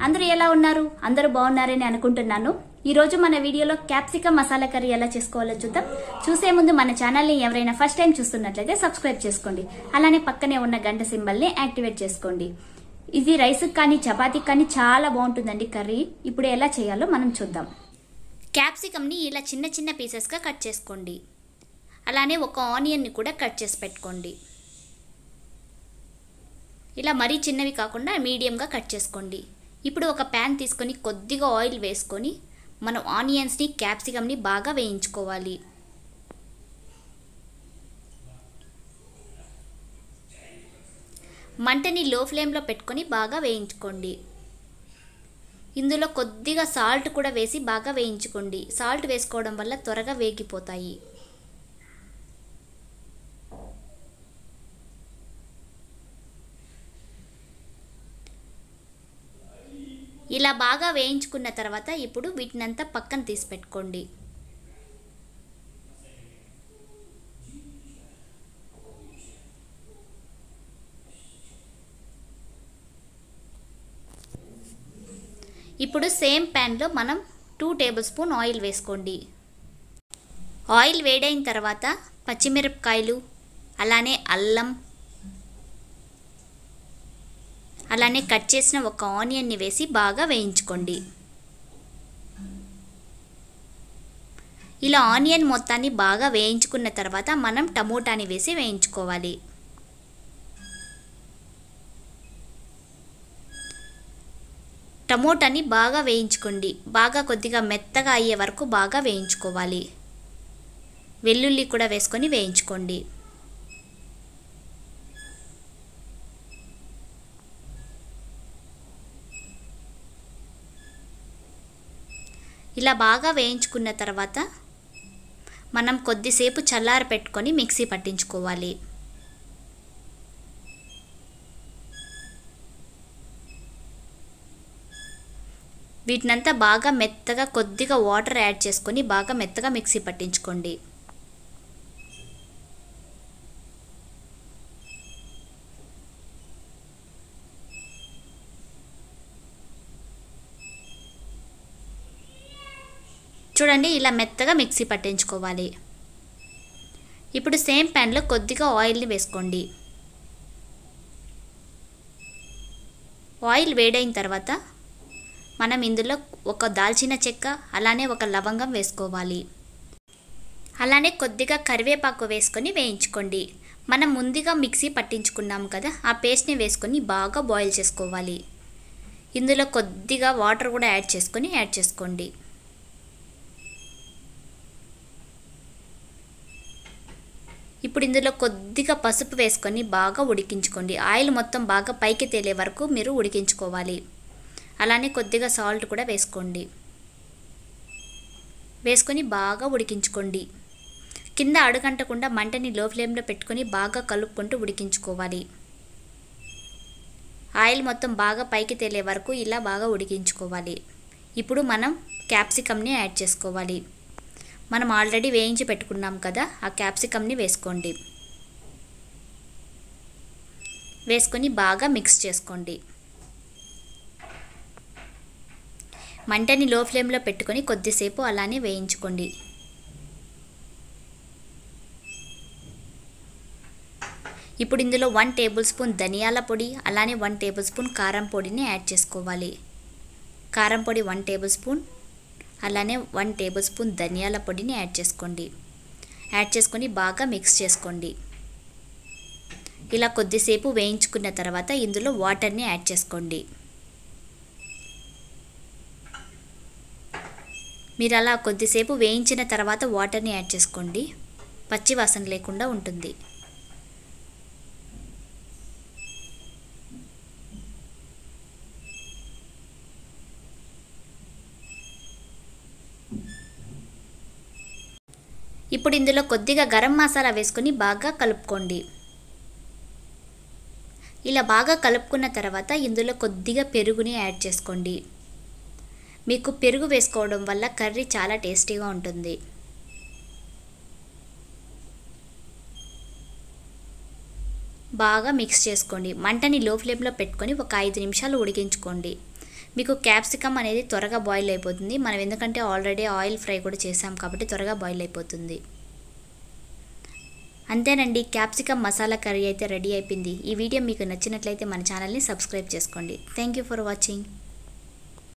అందరూ ఎలా ఉన్నారు అందరూ బాగున్నారని అనుకుంటున్నాను ఈ రోజు మన వీడియోలో క్యాప్సికమ్ మసాలా కర్రీ ఎలా చేసుకోవాలో చూద్దాం చూసే ముందు మన ఛానల్ని ఎవరైనా ఫస్ట్ టైం చూస్తున్నట్లయితే సబ్స్క్రైబ్ చేసుకోండి అలానే పక్కనే ఉన్న గంట సింబల్ని యాక్టివేట్ చేసుకోండి ఇది రైస్కి కానీ చపాతీకి కానీ చాలా బాగుంటుందండి కర్రీ ఇప్పుడు ఎలా చేయాలో మనం చూద్దాం క్యాప్సికమ్ని ఇలా చిన్న చిన్న పీసెస్గా కట్ చేసుకోండి అలానే ఒక ఆనియన్ని కూడా కట్ చేసి పెట్టుకోండి ఇలా మరీ చిన్నవి కాకుండా మీడియంగా కట్ చేసుకోండి ఇప్పుడు ఒక ప్యాన్ తీసుకొని కొద్దిగా ఆయిల్ వేసుకొని మనం ఆనియన్స్ని క్యాప్సికమ్ని బాగా వేయించుకోవాలి మంటని లో ఫ్లేమ్లో పెట్టుకొని బాగా వేయించుకోండి ఇందులో కొద్దిగా సాల్ట్ కూడా వేసి బాగా వేయించుకోండి సాల్ట్ వేసుకోవడం వల్ల త్వరగా వేగిపోతాయి ఇలా బాగా వేయించుకున్న తర్వాత ఇప్పుడు వీటినంతా పక్కన తీసి పెట్టుకోండి ఇప్పుడు సేమ్ ప్యాన్లో మనం టూ టేబుల్ స్పూన్ ఆయిల్ వేసుకోండి ఆయిల్ వేడైన తర్వాత పచ్చిమిరపకాయలు అలానే అల్లం అలానే కట్ చేసిన ఒక ఆనియన్ని వేసి బాగా వేయించుకోండి ఇలా ఆనియన్ మొత్తాన్ని బాగా వేయించుకున్న తర్వాత మనం టమోటాని వేసి వేయించుకోవాలి టమోటాని బాగా వేయించుకోండి బాగా కొద్దిగా మెత్తగా అయ్యే వరకు బాగా వేయించుకోవాలి వెల్లుల్లి కూడా వేసుకొని వేయించుకోండి ఇలా బాగా వేయించుకున్న తర్వాత మనం కొద్దిసేపు చల్లార పెట్టుకొని మిక్సీ పట్టించుకోవాలి వీటినంతా బాగా మెత్తగా కొద్దిగా వాటర్ యాడ్ చేసుకొని బాగా మెత్తగా మిక్సీ పట్టించుకోండి చూడండి ఇలా మెత్తగా మిక్సీ పట్టించుకోవాలి ఇప్పుడు సేమ్ ప్యాన్లో కొద్దిగా ఆయిల్ని వేసుకోండి ఆయిల్ వేడైన తర్వాత మనం ఇందులో ఒక దాల్చిన చెక్క అలానే ఒక లవంగం వేసుకోవాలి అలానే కొద్దిగా కరివేపాకు వేసుకొని వేయించుకోండి మనం ముందుగా మిక్సీ పట్టించుకున్నాము కదా ఆ పేస్ట్ని వేసుకొని బాగా బాయిల్ చేసుకోవాలి ఇందులో కొద్దిగా వాటర్ కూడా యాడ్ చేసుకొని యాడ్ చేసుకోండి ఇప్పుడు ఇందులో కొద్దిగా పసుపు వేసుకొని బాగా ఉడికించుకోండి ఆయిల్ మొత్తం బాగా పైకి తేలే వరకు మీరు ఉడికించుకోవాలి అలానే కొద్దిగా సాల్ట్ కూడా వేసుకోండి వేసుకొని బాగా ఉడికించుకోండి కింద అడుగంటకుండా మంటని లో ఫ్లేమ్లో పెట్టుకొని బాగా కలుపుకుంటూ ఉడికించుకోవాలి ఆయిల్ మొత్తం బాగా పైకి తేలే వరకు ఇలా బాగా ఉడికించుకోవాలి ఇప్పుడు మనం క్యాప్సికమ్ని యాడ్ చేసుకోవాలి మనం ఆల్రెడీ వేయించి పెట్టుకున్నాం కదా ఆ క్యాప్సికమ్ని వేసుకోండి వేసుకొని బాగా మిక్స్ చేసుకోండి మంటని లో ఫ్లేమ్లో పెట్టుకొని కొద్దిసేపు అలానే వేయించుకోండి ఇప్పుడు ఇందులో వన్ టేబుల్ స్పూన్ ధనియాల పొడి అలానే వన్ టేబుల్ స్పూన్ కారం పొడిని యాడ్ చేసుకోవాలి కారం పొడి వన్ టేబుల్ స్పూన్ అలానే వన్ టేబుల్ స్పూన్ ధనియాల పొడిని యాడ్ చేసుకోండి యాడ్ చేసుకొని బాగా మిక్స్ చేసుకోండి ఇలా కొద్దిసేపు వేయించుకున్న తర్వాత ఇందులో వాటర్ని యాడ్ చేసుకోండి మీరు అలా కొద్దిసేపు వేయించిన తర్వాత వాటర్ని యాడ్ చేసుకోండి పచ్చి వాసన లేకుండా ఉంటుంది ఇప్పుడు ఇందులో కొద్దిగా గరం మసాలా వేసుకొని బాగా కలుపుకోండి ఇలా బాగా కలుపుకున్న తర్వాత ఇందులో కొద్దిగా పెరుగుని యాడ్ చేసుకోండి మీకు పెరుగు వేసుకోవడం వల్ల కర్రీ చాలా టేస్టీగా ఉంటుంది బాగా మిక్స్ చేసుకోండి మంటని లో ఫ్లేమ్లో పెట్టుకొని ఒక ఐదు నిమిషాలు ఉడికించుకోండి మీకు క్యాప్సికమ్ అనేది త్వరగా బాయిల్ అయిపోతుంది మనం ఎందుకంటే ఆల్రెడీ ఆయిల్ ఫ్రై కూడా చేసాం కాబట్టి త్వరగా బాయిల్ అయిపోతుంది అంతేనండి క్యాప్సికమ్ మసాలా కర్రీ అయితే రెడీ అయిపోయింది ఈ వీడియో మీకు నచ్చినట్లయితే మన ఛానల్ని సబ్స్క్రైబ్ చేసుకోండి థ్యాంక్ యూ ఫర్ వాచింగ్